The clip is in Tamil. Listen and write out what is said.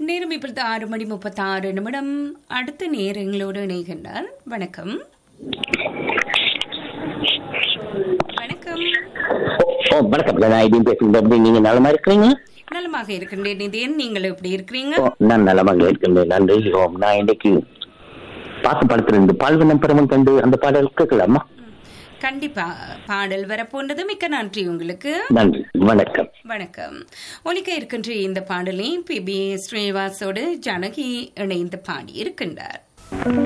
நேரம் இப்பொழுது ஆறு மணி முப்பத்தாறு நிமிடம் அடுத்த நேரங்களோடு இணைகின்றார் வணக்கம் வணக்கம் ஓ வணக்கம் நான் ஐடியும் பேசுகிறேன் எப்படி நீங்க நலமா இருக்கிறீங்க நலமாக இருக்கின்றேன் நிதியன் நீங்கள் எப்படி இருக்கிறீங்க ஓ நான் நலமாக இருக்கின்றேன் நன்றி ஓம் நான் இன்னைக்கு பாட்டு படத்துல இருந்து பால்வனம் பெருமன் கண்டு அந்த பாடல் கேட்கலாமா கண்டிப்பா பாடல் வரப்போன்றது மிக்க நன்றி உங்களுக்கு நன்றி வணக்கம் வணக்கம் ஒலிக்க இருக்கின்ற இந்த பாடலை பி பி ஸ்ரீனிவாசோடு ஜனகி இணைந்து பாடி இருக்கின்றார்